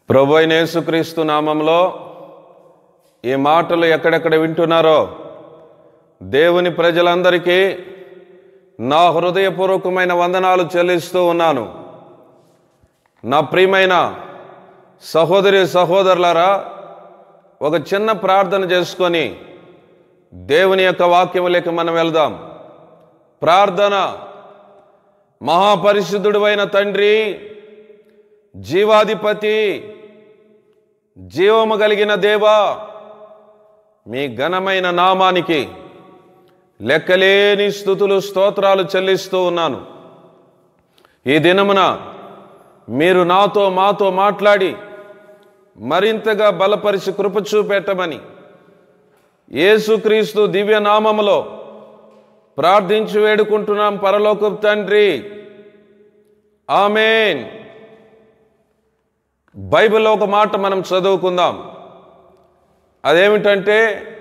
ప్రభు అయిన యేసుక్రీస్తు నామంలో ఈ మాటలు ఎక్కడెక్కడ వింటున్నారో దేవుని ప్రజలందరికీ నా హృదయపూర్వకమైన వందనాలు చెల్లిస్తూ ఉన్నాను నా ప్రియమైన సహోదరి సహోదరులారా ఒక చిన్న ప్రార్థన చేసుకొని దేవుని యొక్క వాక్యములేక మనం వెళ్దాం ప్రార్థన మహాపరిశుద్ధుడువైన తండ్రి జీవాధిపతి జీవము కలిగిన దేవా మీ ఘనమైన నామానికి లెక్కలేని స్థుతులు స్తోత్రాలు చెల్లిస్తూ ఉన్నాను ఈ దినమున మీరు నాతో మాతో మాట్లాడి మరింతగా బలపరిచి కృప చూపెట్టమని యేసుక్రీస్తు దివ్య నామములో ప్రార్థించి వేడుకుంటున్నాం పరలోకపు తండ్రి ఆమెన్ బైబిల్లో ఒక మాట మనం చదువుకుందాం అదేమిటంటే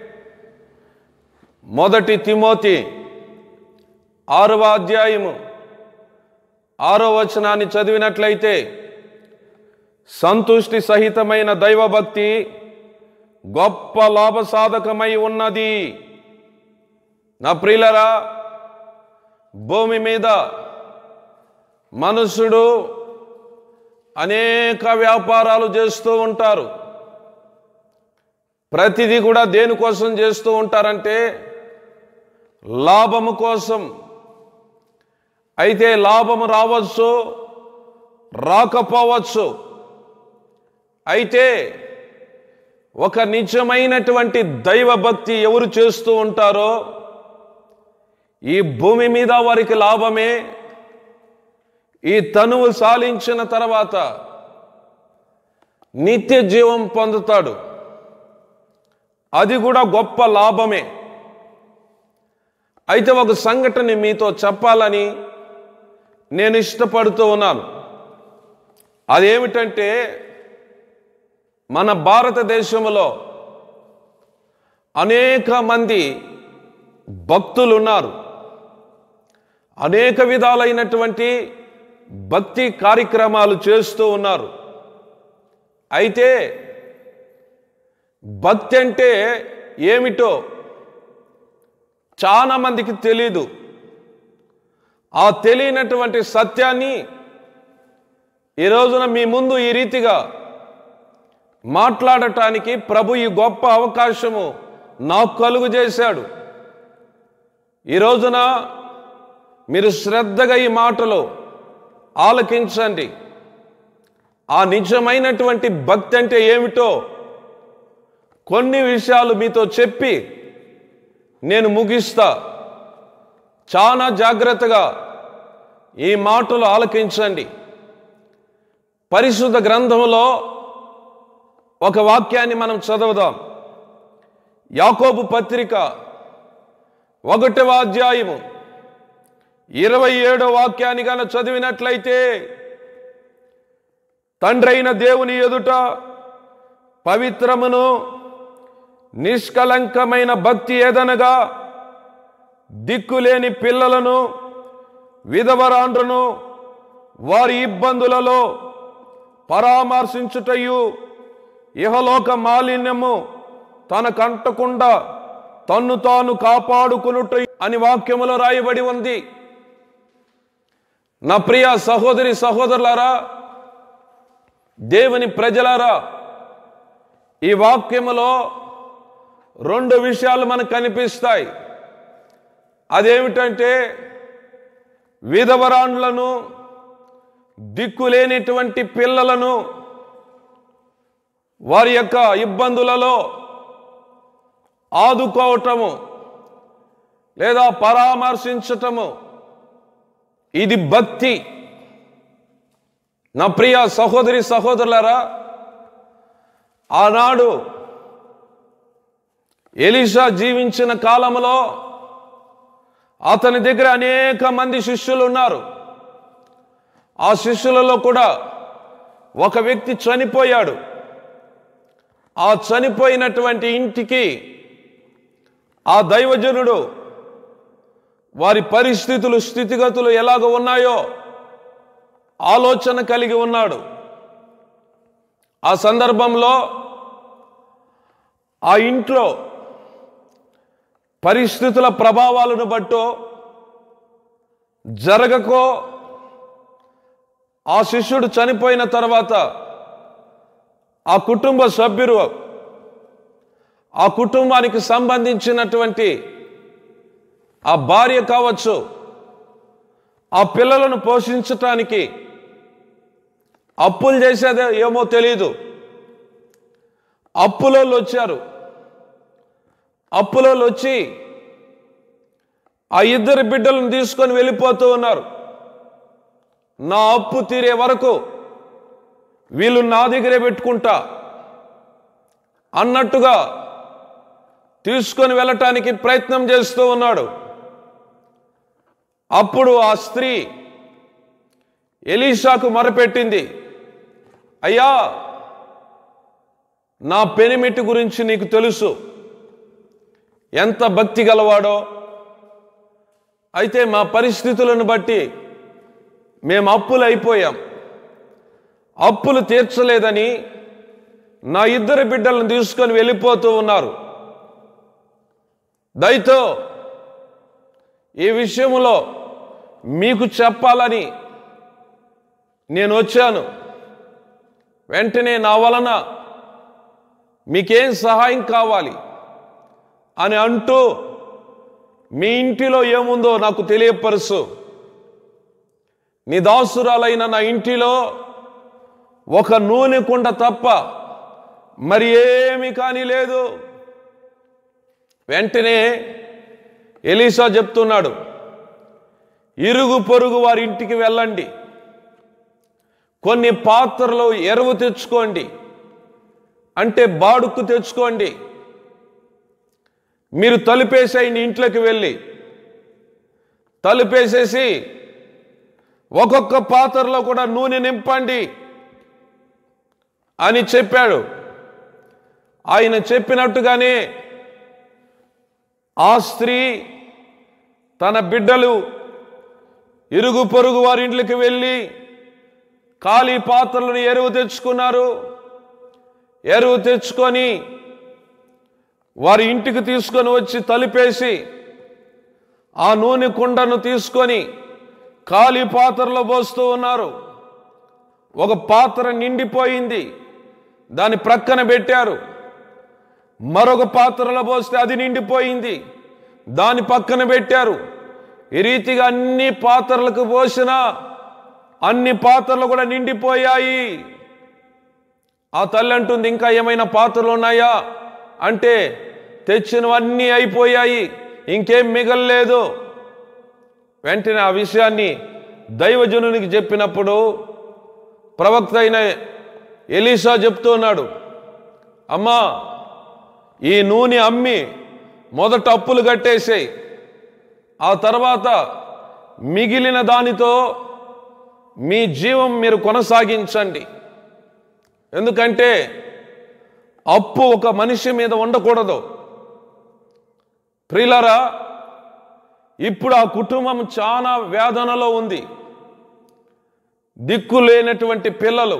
మొదటి తిమోతి ఆరవ అధ్యాయము ఆరో వచనాన్ని చదివినట్లయితే సంతుష్టి సహితమైన దైవభక్తి గొప్ప లాభసాధకమై ఉన్నది నా ప్రియులరా భూమి మీద మనుషుడు అనేక వ్యాపారాలు చేస్తూ ఉంటారు ప్రతిదీ కూడా దేనికోసం చేస్తూ ఉంటారంటే లాభము కోసం అయితే లాభము రావచ్చు రాకపోవచ్చు అయితే ఒక నిజమైనటువంటి దైవభక్తి ఎవరు చేస్తూ ఉంటారో ఈ భూమి మీద వారికి లాభమే ఈ తనువు సాలించిన తర్వాత నిత్య జీవం పొందుతాడు అది కూడా గొప్ప లాభమే అయితే ఒక సంఘటన మీతో చెప్పాలని నేను ఇష్టపడుతూ ఉన్నాను అదేమిటంటే మన భారతదేశంలో అనేక మంది భక్తులు ఉన్నారు అనేక విధాలైనటువంటి భక్తి కార్యక్రమాలు చేస్తూ ఉన్నారు అయితే భక్తి అంటే ఏమిటో చాలా మందికి తెలీదు ఆ తెలియనటువంటి సత్యాన్ని ఈ రోజున మీ ముందు ఈ రీతిగా మాట్లాడటానికి ప్రభు ఈ గొప్ప అవకాశము నాకు కలుగు చేశాడు ఈ రోజున మీరు శ్రద్ధగా ఈ మాటలు ఆలకించండి ఆ నిజమైనటువంటి భక్తి అంటే ఏమిటో కొన్ని విషయాలు మీతో చెప్పి నేను ముగిస్తా చాలా జాగ్రత్తగా ఈ మాటలు ఆలకించండి పరిశుద్ధ గ్రంథంలో ఒక వాక్యాన్ని మనం చదువుదాం యాకోబు పత్రిక ఒకటవ అధ్యాయము ఇరవై ఏడో వాక్యాన్ని గాన చదివినట్లయితే తండ్రైన దేవుని ఎదుట పవిత్రమును నిష్కలంకమైన భక్తి ఏదనగా దిక్కులేని పిల్లలను విధవరాండ్రను వారి ఇబ్బందులలో పరామర్శించుటయు ఇహలోక మాలిన్యము తనకంటకుండా తన్ను తాను కాపాడుకునుట అని వాక్యములో రాయబడి ఉంది నా ప్రియ సహోదరి సహోదరులారా దేవుని ప్రజలారా ఈ వాక్యములో రెండు విషయాలు మనకు కనిపిస్తాయి అదేమిటంటే విధవరాండ్లను దిక్కులేనిటువంటి పిల్లలను వారి యొక్క ఇబ్బందులలో ఆదుకోవటము లేదా పరామర్శించటము ఇది భక్తి నా ప్రియ సహోదరి సహోదరులారా ఆనాడు ఎలిషా జీవించిన కాలంలో అతని దగ్గర అనేక మంది శిష్యులు ఉన్నారు ఆ శిష్యులలో కూడా ఒక వ్యక్తి చనిపోయాడు ఆ చనిపోయినటువంటి ఇంటికి ఆ దైవజనుడు వారి పరిస్థితులు స్థితిగతులు ఎలాగ ఉన్నాయో ఆలోచన కలిగి ఉన్నాడు ఆ సందర్భంలో ఆ ఇంట్లో పరిస్థితుల ప్రభావాలను బట్టో జరగకో ఆ శిష్యుడు చనిపోయిన తర్వాత ఆ కుటుంబ సభ్యులు ఆ కుటుంబానికి సంబంధించినటువంటి ఆ భార్య కావచ్చు ఆ పిల్లలను పోషించటానికి అప్పులు చేసేదే ఏమో తెలియదు అప్పులోళ్ళు వచ్చారు అప్పులోళ్ళు వచ్చి ఆ ఇద్దరు బిడ్డలను తీసుకొని వెళ్ళిపోతూ ఉన్నారు నా అప్పు తీరే వరకు వీళ్ళు నా దగ్గరే పెట్టుకుంటా అన్నట్టుగా తీసుకొని వెళ్ళటానికి ప్రయత్నం చేస్తూ ఉన్నాడు అప్పుడు ఆ స్త్రీ ఎలీషాకు మొరపెట్టింది అయ్యా నా పెనిమిటి గురించి నీకు తెలుసు ఎంత భక్తి గలవాడో అయితే మా పరిస్థితులను బట్టి మేము అప్పులు అయిపోయాం అప్పులు తీర్చలేదని నా ఇద్దరు బిడ్డలను తీసుకొని వెళ్ళిపోతూ ఉన్నారు దయతో ఈ విషయంలో మీకు చెప్పాలని నేను వచ్చాను వెంటనే నా వలన మీకేం సహాయం కావాలి అని అంటూ మీ ఇంటిలో ఏముందో నాకు తెలియపరుసు నీ దాసురాలైన నా ఇంటిలో ఒక నూనె కుండ తప్ప మరి ఏమి కానీ లేదు వెంటనే ఎలీసా చెప్తున్నాడు ఇరుగు పొరుగు వారి ఇంటికి వెళ్ళండి కొన్ని పాత్రలు ఎరువు తెచ్చుకోండి అంటే బాడుక్కు తెచ్చుకోండి మీరు తలుపేసేయండి ఇంట్లోకి వెళ్ళి తలుపేసేసి ఒక్కొక్క పాత్రలో కూడా నూనె నింపండి అని చెప్పాడు ఆయన చెప్పినట్టుగానే ఆ స్త్రీ తన బిడ్డలు ఇరుగు పొరుగు వారి ఇంట్లోకి వెళ్ళి ఖాళీ పాత్రలను ఎరువు తెచ్చుకున్నారు ఎరువు తెచ్చుకొని వారి ఇంటికి తీసుకొని వచ్చి తలిపేసి ఆ నూనె కుండను తీసుకొని ఖాళీ పాత్రలో పోస్తూ ఉన్నారు ఒక పాత్ర నిండిపోయింది దాని ప్రక్కన పెట్టారు మరొక పాత్రలో పోస్తే అది నిండిపోయింది దాని పక్కన పెట్టారు ఈ రీతిగా అన్ని పాత్రలకు పోసిన అన్ని పాత్రలు కూడా నిండిపోయాయి ఆ తల్లి అంటుంది ఇంకా ఏమైనా పాత్రలు ఉన్నాయా అంటే తెచ్చినవన్నీ అయిపోయాయి ఇంకేం మిగలలేదు వెంటనే ఆ విషయాన్ని దైవజనునికి చెప్పినప్పుడు ప్రవక్త అయిన ఎలీసా చెప్తున్నాడు అమ్మా ఈ నూనె అమ్మి మొదట అప్పులు కట్టేసేయి ఆ తర్వాత మిగిలిన దానితో మీ జీవం మీరు కొనసాగించండి ఎందుకంటే అప్పు ఒక మనిషి మీద ఉండకూడదు ప్రియులరా ఇప్పుడు ఆ కుటుంబం చాలా వేదనలో ఉంది దిక్కు లేనటువంటి పిల్లలు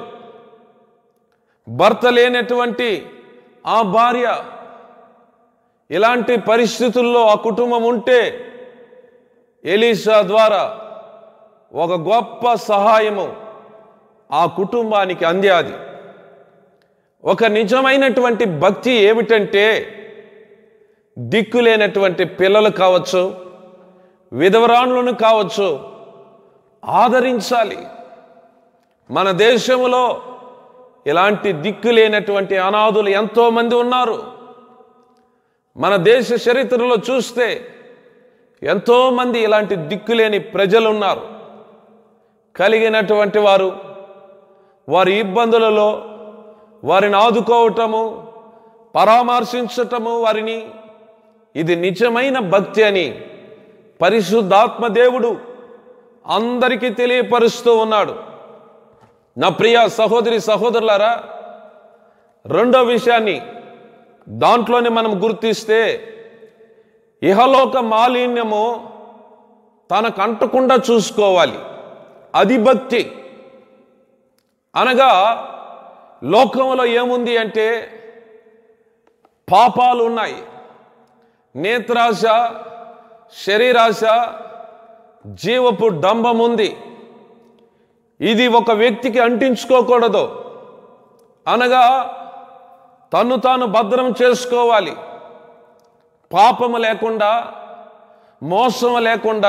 భర్త లేనటువంటి ఆ భార్య ఇలాంటి పరిస్థితుల్లో ఆ కుటుంబం ఉంటే ఎలీసా ద్వారా ఒక గొప్ప సహాయము ఆ కుటుంబానికి అందాది ఒక నిజమైనటువంటి భక్తి ఏమిటంటే దిక్కులేనటువంటి పిల్లలు కావచ్చు విధవరాణులను కావచ్చు ఆదరించాలి మన దేశంలో ఇలాంటి దిక్కులేనటువంటి అనాథులు ఎంతోమంది ఉన్నారు మన దేశ చరిత్రలో చూస్తే ఎంతోమంది ఇలాంటి దిక్కులేని ప్రజలు ఉన్నారు కలిగినటువంటి వారు వారి ఇబ్బందులలో వారిని ఆదుకోవటము పరామర్శించటము వారిని ఇది నిజమైన భక్తి అని పరిశుద్ధాత్మ దేవుడు అందరికీ తెలియపరుస్తూ ఉన్నాడు నా ప్రియ సహోదరి సహోదరులారా రెండో విషయాన్ని దాంట్లోనే మనం గుర్తిస్తే ఇహలోక మాలిన్యము తనకు అంటకుండా చూసుకోవాలి అది భక్తి అనగా లోకంలో ఏముంది అంటే పాపాలు ఉన్నాయి నేత్రాశ శరీరాశ జీవపు డంబం ఉంది ఇది ఒక వ్యక్తికి అంటించుకోకూడదు అనగా తన్ను తాను భద్రం చేసుకోవాలి పాపము లేకుండా మోసము లేకుండా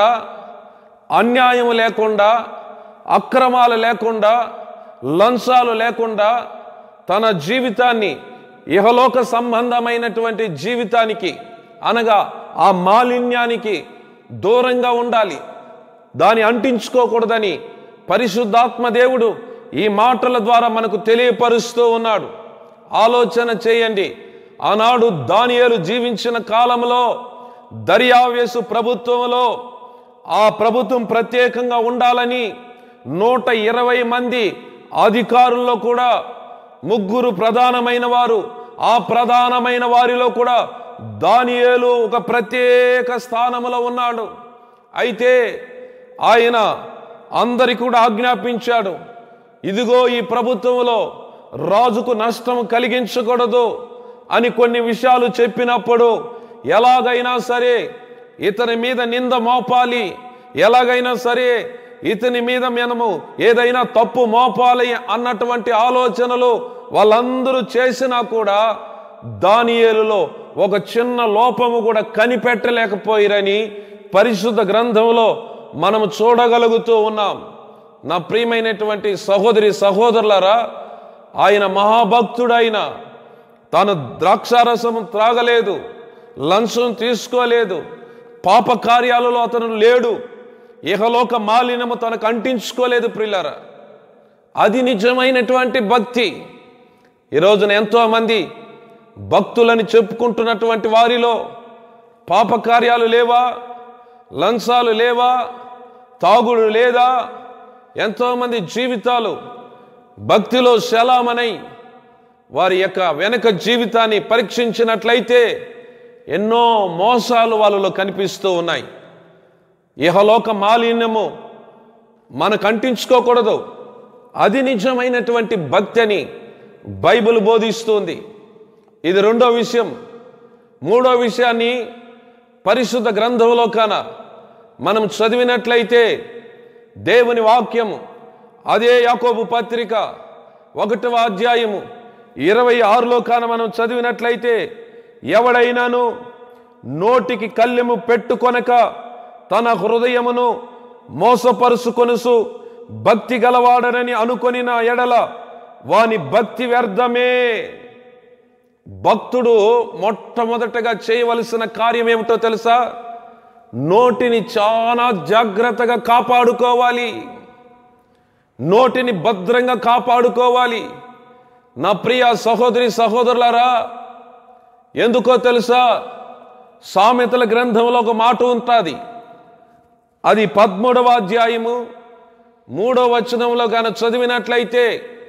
అన్యాయము లేకుండా అక్రమాలు లేకుండా లంచాలు లేకుండా తన జీవితాన్ని ఇహలోక సంబంధమైనటువంటి జీవితానికి అనగా ఆ మాలిన్యానికి దూరంగా ఉండాలి దాన్ని అంటించుకోకూడదని పరిశుద్ధాత్మ దేవుడు ఈ మాటల ద్వారా మనకు తెలియపరుస్తూ ఉన్నాడు ఆలోచన చేయండి ఆనాడు దానియేలు జీవించిన కాలంలో దర్యావేసు ప్రభుత్వంలో ఆ ప్రభుత్వం ప్రత్యేకంగా ఉండాలని నూట ఇరవై మంది అధికారుల్లో కూడా ముగ్గురు ప్రధానమైన వారు ఆ ప్రధానమైన వారిలో కూడా దానియేలు ఒక ప్రత్యేక స్థానములో ఉన్నాడు అయితే ఆయన అందరికి కూడా ఆజ్ఞాపించాడు ఇదిగో ఈ ప్రభుత్వంలో రాజుకు నష్టం కలిగించకూడదు అని కొన్ని విషయాలు చెప్పినప్పుడు ఎలాగైనా సరే ఇతని మీద నింద మోపాలి ఎలాగైనా సరే ఇతని మీద మనము ఏదైనా తప్పు మోపాలి అన్నటువంటి ఆలోచనలు వాళ్ళందరూ చేసినా కూడా దానియేలులో ఒక చిన్న లోపము కూడా కనిపెట్టలేకపోయిరని పరిశుద్ధ గ్రంథంలో మనం చూడగలుగుతూ ఉన్నాం నా ప్రియమైనటువంటి సహోదరి సహోదరులరా ఆయన మహాభక్తుడైన తాను ద్రాక్షారసం త్రాగలేదు లంచం తీసుకోలేదు పాప కార్యాలలో అతను లేడు ఇహలోక మాలిన్యము తనకు అంటించుకోలేదు ప్రిల్లరా అది నిజమైనటువంటి భక్తి ఈ రోజున ఎంతోమంది భక్తులని చెప్పుకుంటున్నటువంటి వారిలో పాప కార్యాలు లేవా లంచాలు లేవా తాగుడు లేదా ఎంతోమంది జీవితాలు భక్తిలో శలామనై వారి యొక్క వెనక జీవితాన్ని పరీక్షించినట్లయితే ఎన్నో మోసాలు వాళ్ళలో కనిపిస్తూ ఉన్నాయి ఇహలోక మాలిన్యము మనకు అంటించుకోకూడదు అది నిజమైనటువంటి భక్తి అని బైబిల్ బోధిస్తుంది ఇది రెండో విషయం మూడో విషయాన్ని పరిశుద్ధ గ్రంథంలో కాన మనం చదివినట్లయితే దేవుని వాక్యము అదే యాకోబు పత్రిక ఒకటవ అధ్యాయము ఇరవై ఆరులో కాన మనం చదివినట్లయితే ఎవడైనాను నోటికి కళ్ళెము పెట్టుకొనక తన హృదయమును మోసపరుచుకొనుసు భక్తి గలవాడనని అనుకొనిన ఎడల వాని భక్తి వ్యర్థమే భక్తుడు మొట్టమొదటగా చేయవలసిన కార్యం ఏమిటో తెలుసా నోటిని చాలా జాగ్రత్తగా కాపాడుకోవాలి నోటిని భద్రంగా కాపాడుకోవాలి నా ప్రియ సహోదరి సహోదరులారా ఎందుకో తెలుసా సామెతల గ్రంథంలో ఒక మాట ఉంటుంది అది పదమూడవ అధ్యాయము మూడవ వచనంలో గాన చదివినట్లయితే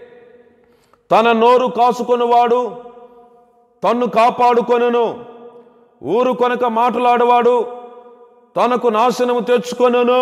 తన నోరు కాసుకొనువాడు తన్ను కాపాడుకొనును ఊరు కొనక మాట్లాడువాడు తనకు నాశనము తెచ్చుకొనును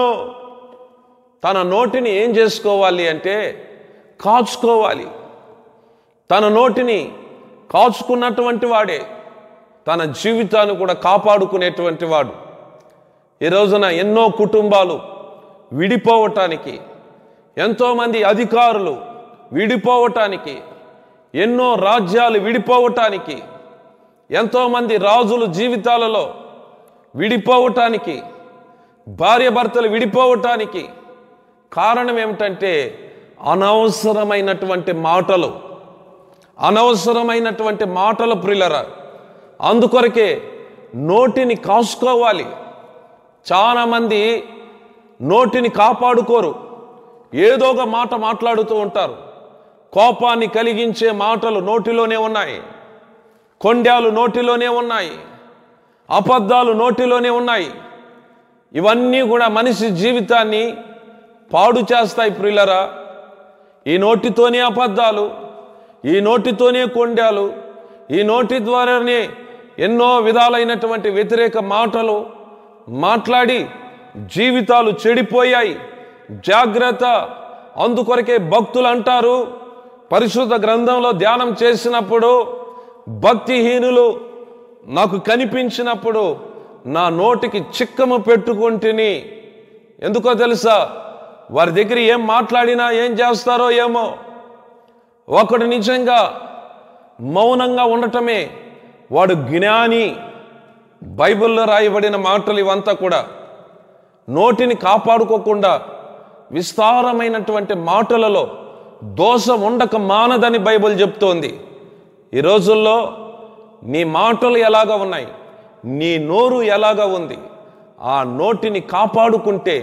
తన నోటిని ఏం చేసుకోవాలి అంటే కాచుకోవాలి తన నోటిని కాచుకున్నటువంటి వాడే తన జీవితాన్ని కూడా కాపాడుకునేటువంటి వాడు ఈ రోజున ఎన్నో కుటుంబాలు విడిపోవటానికి ఎంతోమంది అధికారులు విడిపోవటానికి ఎన్నో రాజ్యాలు విడిపోవటానికి ఎంతోమంది రాజులు జీవితాలలో విడిపోవటానికి భార్యాభర్తలు విడిపోవటానికి కారణం ఏమిటంటే అనవసరమైనటువంటి మాటలు అనవసరమైనటువంటి మాటల ప్రిల్లర అందుకొరకే నోటిని కాసుకోవాలి చాలామంది నోటిని కాపాడుకోరు ఏదో ఒక మాట మాట్లాడుతూ ఉంటారు కోపాన్ని కలిగించే మాటలు నోటిలోనే ఉన్నాయి కొండ్యాలు నోటిలోనే ఉన్నాయి అబద్ధాలు నోటిలోనే ఉన్నాయి ఇవన్నీ కూడా మనిషి జీవితాన్ని పాడు చేస్తాయి ప్రియులరా ఈ నోటితోనే అబద్ధాలు ఈ నోటితోనే కొండాలు ఈ నోటి ద్వారానే ఎన్నో విధాలైనటువంటి వ్యతిరేక మాటలు మాట్లాడి జీవితాలు చెడిపోయాయి జాగ్రత్త అందుకొరకే భక్తులు అంటారు పరిశుద్ధ గ్రంథంలో ధ్యానం చేసినప్పుడు భక్తిహీనులు నాకు కనిపించినప్పుడు నా నోటికి చిక్కము పెట్టుకుంటుని ఎందుకో తెలుసా వారి దగ్గర ఏం మాట్లాడినా ఏం చేస్తారో ఏమో ఒకడు నిజంగా మౌనంగా ఉండటమే వాడు జ్ఞాని బైబిల్లో రాయబడిన మాటలు ఇవంతా కూడా నోటిని కాపాడుకోకుండా విస్తారమైనటువంటి మాటలలో దోషం ఉండక మానదని బైబిల్ చెప్తోంది ఈ రోజుల్లో నీ మాటలు ఎలాగ ఉన్నాయి నీ నోరు ఎలాగ ఉంది ఆ నోటిని కాపాడుకుంటే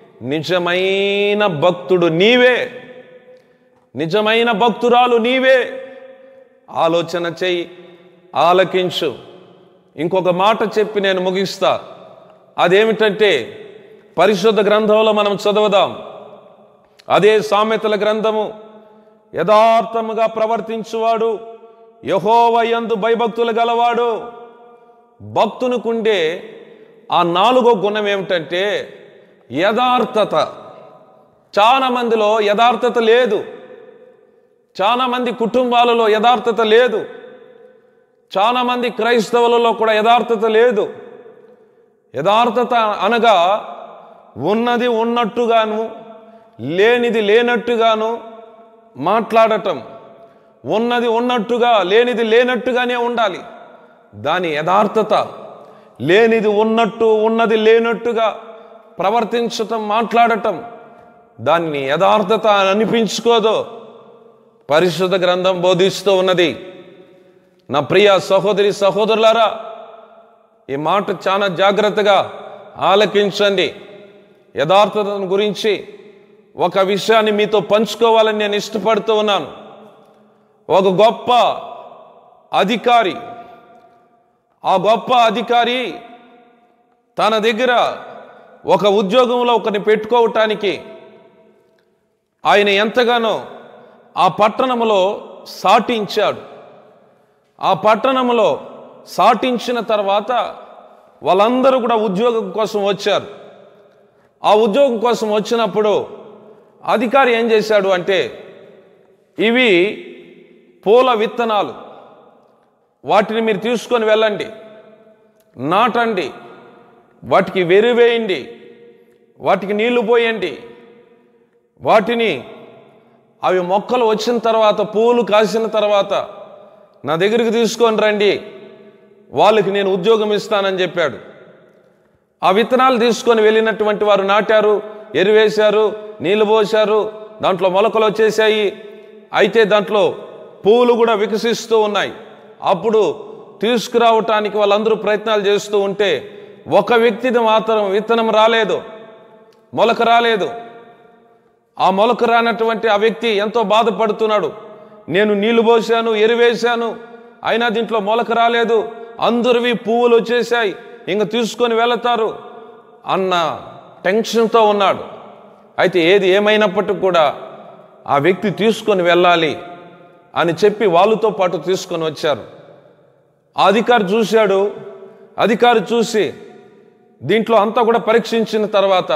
నిజమైన భక్తుడు నీవే నిజమైన భక్తురాలు నీవే ఆలోచన చెయ్యి ఆలకించు ఇంకొక మాట చెప్పి నేను ముగిస్తా అదేమిటంటే పరిశుద్ధ గ్రంథంలో మనం చదువుదాం అదే సామెతల గ్రంథము యథార్థముగా ప్రవర్తించువాడు యహోవ యందు భయభక్తులు గలవాడు భక్తునికుండే ఆ నాలుగో గుణం ఏమిటంటే యథార్థత చాలా మందిలో యథార్థత లేదు చాలా మంది కుటుంబాలలో యథార్థత లేదు చాలా మంది క్రైస్తవులలో కూడా యథార్థత లేదు యథార్థత అనగా ఉన్నది ఉన్నట్టుగాను లేనిది లేనట్టుగాను మాట్లాడటం ఉన్నది ఉన్నట్టుగా లేనిది లేనట్టుగానే ఉండాలి దాని యథార్థత లేనిది ఉన్నట్టు ఉన్నది లేనట్టుగా ప్రవర్తించటం మాట్లాడటం దాన్ని యథార్థత అని అనిపించుకోదు పరిశుద్ధ గ్రంథం బోధిస్తూ ఉన్నది నా ప్రియ సహోదరి సహోదరులారా ఈ మాట చాలా జాగ్రత్తగా ఆలకించండి యథార్థతను గురించి ఒక విషయాన్ని మీతో పంచుకోవాలని నేను ఇష్టపడుతూ ఉన్నాను ఒక గొప్ప అధికారి ఆ గొప్ప అధికారి తన దగ్గర ఒక ఉద్యోగంలో ఒకరిని పెట్టుకోవటానికి ఆయన ఎంతగానో ఆ పట్టణంలో సాటించాడు ఆ పట్టణంలో సాటించిన తర్వాత వాళ్ళందరూ కూడా ఉద్యోగం కోసం వచ్చారు ఆ ఉద్యోగం కోసం వచ్చినప్పుడు అధికారి ఏం చేశాడు అంటే ఇవి పూల విత్తనాలు వాటిని మీరు తీసుకొని వెళ్ళండి నాటండి వాటికి వెరువేయండి వాటికి నీళ్లు పోయండి వాటిని అవి మొక్కలు వచ్చిన తర్వాత పూలు కాసిన తర్వాత నా దగ్గరికి తీసుకొని రండి వాళ్ళకి నేను ఉద్యోగం ఇస్తానని చెప్పాడు ఆ విత్తనాలు తీసుకొని వెళ్ళినటువంటి వారు నాటారు ఎరువేశారు నీళ్లు పోశారు దాంట్లో మొలకలు వచ్చేసాయి అయితే దాంట్లో పువ్వులు కూడా వికసిస్తూ ఉన్నాయి అప్పుడు తీసుకురావటానికి వాళ్ళందరూ ప్రయత్నాలు చేస్తూ ఉంటే ఒక వ్యక్తిది మాత్రం విత్తనం రాలేదు మొలక రాలేదు ఆ మొలక రానటువంటి ఆ వ్యక్తి ఎంతో బాధపడుతున్నాడు నేను నీళ్లు పోసాను ఎరువేశాను అయినా దీంట్లో మొలక రాలేదు అందరివి పువ్వులు వచ్చేసాయి ఇంక తీసుకొని వెళతారు అన్న టెన్షన్తో ఉన్నాడు అయితే ఏది ఏమైనప్పటికీ కూడా ఆ వ్యక్తి తీసుకొని వెళ్ళాలి అని చెప్పి వాళ్ళతో పాటు తీసుకొని వచ్చారు ఆ అధికారి చూశాడు అధికారి చూసి దీంట్లో అంతా కూడా పరీక్షించిన తర్వాత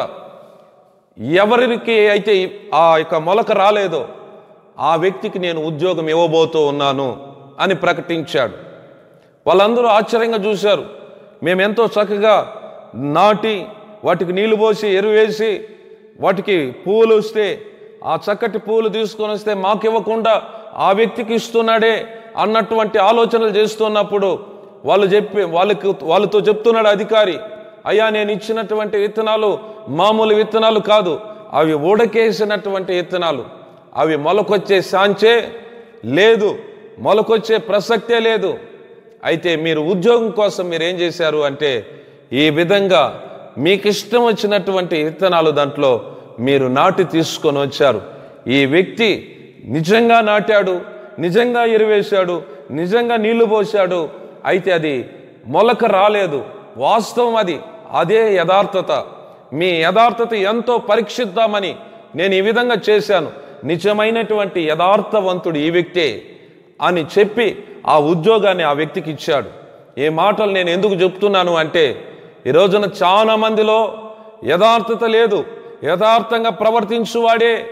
ఎవరికి అయితే ఆ యొక్క మొలక రాలేదో ఆ వ్యక్తికి నేను ఉద్యోగం ఇవ్వబోతూ ఉన్నాను అని ప్రకటించాడు వాళ్ళందరూ ఆశ్చర్యంగా చూశారు మేమెంతో చక్కగా నాటి వాటికి నీళ్లు పోసి ఎరువేసి వాటికి పువ్వులు వస్తే ఆ చక్కటి పువ్వులు తీసుకొని వస్తే మాకు ఇవ్వకుండా ఆ వ్యక్తికి ఇస్తున్నాడే అన్నటువంటి ఆలోచనలు చేస్తున్నప్పుడు వాళ్ళు చెప్పి వాళ్ళకి వాళ్ళతో చెప్తున్నాడు అధికారి అయ్యా నేను ఇచ్చినటువంటి విత్తనాలు మామూలు విత్తనాలు కాదు అవి ఉడకేసినటువంటి విత్తనాలు అవి మొలకొచ్చే సాంచే లేదు మొలకొచ్చే ప్రసక్తే లేదు అయితే మీరు ఉద్యోగం కోసం మీరు ఏం చేశారు అంటే ఈ విధంగా మీకు ఇష్టం వచ్చినటువంటి విత్తనాలు దాంట్లో మీరు నాటి తీసుకొని వచ్చారు ఈ వ్యక్తి నిజంగా నాటాడు నిజంగా ఎరువేశాడు నిజంగా నీళ్లు పోశాడు అయితే అది మొలక రాలేదు వాస్తవం అది అదే యథార్థత మీ యథార్థత ఎంతో పరీక్షిద్దామని నేను ఈ విధంగా చేశాను నిజమైనటువంటి యథార్థవంతుడు ఈ వ్యక్తే అని చెప్పి ఆ ఉద్యోగాన్ని ఆ వ్యక్తికి ఇచ్చాడు ఈ మాటలు నేను ఎందుకు చెప్తున్నాను అంటే ఈ రోజున చాలా మందిలో యథార్థత లేదు యథార్థంగా ప్రవర్తించువాడే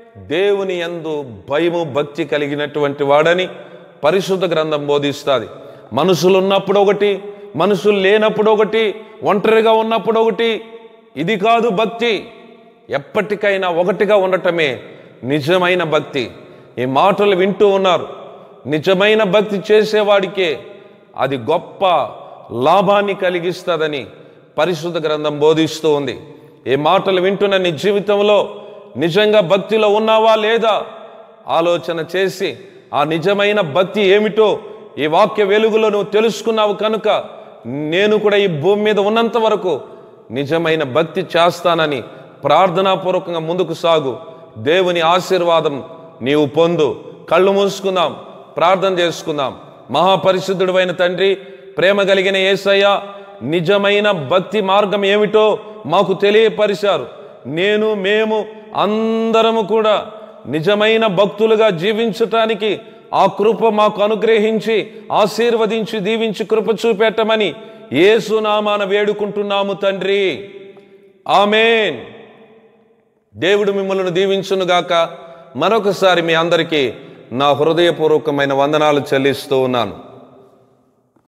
దేవుని యందు భయము భక్తి కలిగినటువంటి వాడని పరిశుద్ధ గ్రంథం బోధిస్తుంది మనుషులు ఉన్నప్పుడు ఒకటి మనుషులు లేనప్పుడు ఒకటి ఒంటరిగా ఉన్నప్పుడు ఒకటి ఇది కాదు భక్తి ఎప్పటికైనా ఒకటిగా ఉండటమే నిజమైన భక్తి ఈ మాటలు వింటూ ఉన్నారు నిజమైన భక్తి చేసేవాడికే అది గొప్ప లాభాన్ని కలిగిస్తుందని పరిశుద్ధ గ్రంథం బోధిస్తూ ఉంది ఈ మాటలు వింటున్న నీ జీవితంలో నిజంగా భక్తిలో ఉన్నావా లేదా ఆలోచన చేసి ఆ నిజమైన భక్తి ఏమిటో ఈ వాక్య వెలుగులో నువ్వు తెలుసుకున్నావు కనుక నేను కూడా ఈ భూమి మీద ఉన్నంత వరకు నిజమైన భక్తి చేస్తానని ప్రార్థనాపూర్వకంగా ముందుకు సాగు దేవుని ఆశీర్వాదం నీవు పొందు కళ్ళు మూసుకుందాం ప్రార్థన చేసుకుందాం మహాపరిశుద్ధుడైన తండ్రి ప్రేమ కలిగిన యేసయ్య నిజమైన భక్తి మార్గం ఏమిటో మాకు తెలియపరిచారు నేను మేము అందరము కూడా నిజమైన భక్తులుగా జీవించటానికి ఆ కృప మాకు అనుగ్రహించి ఆశీర్వదించి దీవించి కృప చూపెట్టమని ఏసునామాన వేడుకుంటున్నాము తండ్రి ఆమెన్ దేవుడు మిమ్మల్ని దీవించునుగాక మరొకసారి మీ అందరికీ నా హృదయపూర్వకమైన వందనాలు చెల్లిస్తూ ఉన్నాను